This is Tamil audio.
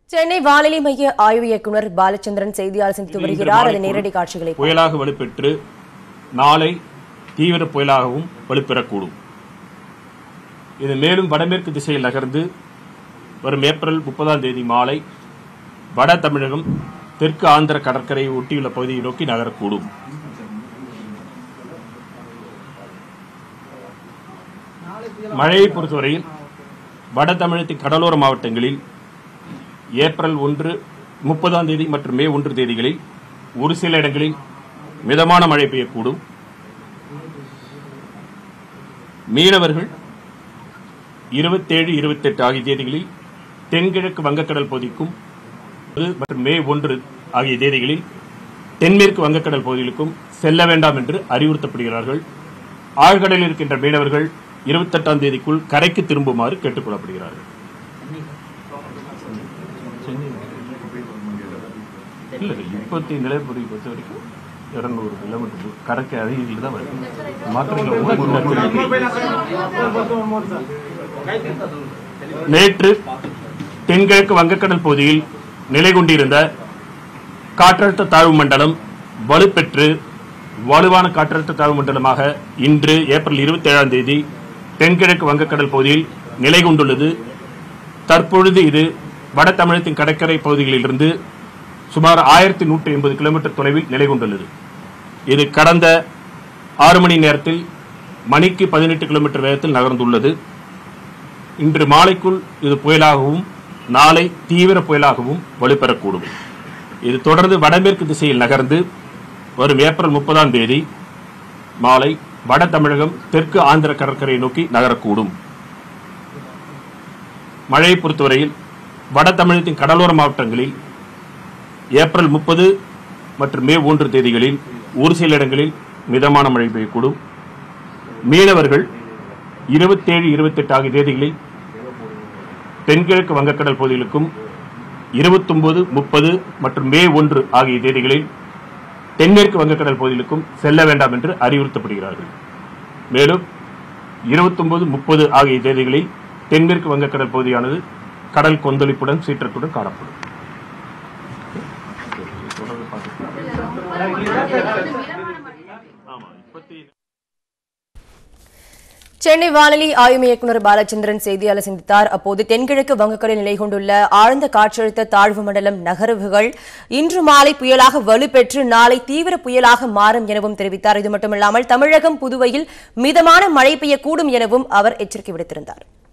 சென்னை வானிலை மைய ஆய்வு இயக்குனர் பாலச்சந்திரன் செய்தியாளர் சந்தித்து வருகிறார் அது நேரடி காட்சிகளை புயலாக வலுப்பெற்று நாளை தீவிர புயலாகவும் வலுப்பெறக்கூடும் இது மேலும் வடமேற்கு திசையில் நகர்ந்து வரும் ஏப்ரல் முப்பதாம் தேதி மாலை வட தமிழகம் தெற்கு ஆந்திர கடற்கரையை ஒட்டியுள்ள பகுதியை நோக்கி நகரக்கூடும் மழையை பொறுத்தவரையில் வட தமிழகத்தின் கடலோர மாவட்டங்களில் ஏப்ரல் ஒன்று முப்பதாம் தேதி மற்றும் மே ஒன்று தேதிகளில் ஒரு சில இடங்களில் மிதமான மழை பெய்யக்கூடும் மீனவர்கள் இருபத்தேழு இருபத்தெட்டு ஆகிய தேதிகளில் தென்கிழக்கு வங்கக்கடல் பகுதிக்கும் மற்றும் மே ஒன்று ஆகிய தேதிகளில் தென்மேற்கு வங்கக்கடல் பகுதிகளுக்கும் செல்ல வேண்டாம் என்று அறிவுறுத்தப்படுகிறார்கள் ஆழ்கடலில் இருக்கின்ற மீனவர்கள் இருபத்தெட்டாம் தேதிக்குள் கரைக்கு திரும்புமாறு கேட்டுக்கொள்ளப்படுகிறார்கள் இல்ல இப்பத்தி நிலைப்படி பொறுத்த வரைக்கும் இருநூறு கிலோமீட்டர் கரைக்கு அருகில் தான் வருது மாற்றங்கள் நேற்று தென்கிழக்கு வங்கக்கடல் பகுதியில் நிலை கொண்டிருந்த காற்றழுத்த தாழ்வு மண்டலம் வலுப்பெற்று வலுவான காற்றழுத்த தாழ்வு மண்டலமாக இன்று ஏப்ரல் இருபத்தி ஏழாம் தேதி தென்கிழக்கு வங்கக்கடல் பகுதியில் நிலை கொண்டுள்ளது தற்பொழுது இது வட தமிழகத்தின் கடற்கரை பகுதிகளிலிருந்து சுமார் ஆயிரத்தி நூற்றி எண்பது கிலோமீட்டர் தொலைவில் நிலை கொண்டுள்ளது இது கடந்த ஆறு மணி நேரத்தில் மணிக்கு பதினெட்டு கிலோமீட்டர் வேகத்தில் நகர்ந்துள்ளது இன்று மாலைக்குள் இது புயலாகவும் நாளை தீவிர புயலாகவும் வலுப்பெறக்கூடும் இது தொடர்ந்து வடமேற்கு திசையில் நகர்ந்து வரும் ஏப்ரல் முப்பதாம் தேதி மாலை வட தமிழகம் தெற்கு ஆந்திர கடற்கரையை நோக்கி நகரக்கூடும் மழையை பொறுத்தவரையில் வட தமிழகத்தின் கடலோர மாவட்டங்களில் ஏப்ரல் முப்பது மற்றும் மே ஒன்று தேதிகளில் ஒரு சில இடங்களில் மிதமான மழை பெய்யக்கூடும் மீனவர்கள் இருபத்தேழு இருபத்தெட்டு ஆகிய தேதிகளில் தென்கிழக்கு வங்கக்கடல் பகுதிகளுக்கும் இருபத்தொன்பது முப்பது மற்றும் மே ஒன்று ஆகிய தேதிகளில் தென்மேற்கு வங்கக்கடல் பகுதிகளுக்கும் செல்ல வேண்டாம் என்று அறிவுறுத்தப்படுகிறார்கள் மேலும் இருபத்தொன்பது முப்பது ஆகிய தேதிகளில் தென்மேற்கு வங்கக்கடல் பகுதியானது கடல் கொந்தளிப்புடன் சீற்றத்துடன் காணப்படும் ஆமா இப்பத்தி சென்னை வானிலை ஆய்வு இயக்குனர் பாலச்சந்திரன் செய்தியாளர் சந்தித்தார் அப்போது தென்கிழக்கு வங்கக்கடல் நிலை கொண்டுள்ள ஆழ்ந்த காற்றழுத்த தாழ்வு மண்டலம் நகர்வுகள் இன்று மாலை புயலாக வலுப்பெற்று நாளை தீவிர புயலாக மாறும் எனவும் தெரிவித்தார் இது மட்டுமல்லாமல் தமிழகம் புதுவையில் மிதமான மழை பெய்யக்கூடும் எனவும் அவர் எச்சரிக்கை விடுத்திருந்தார்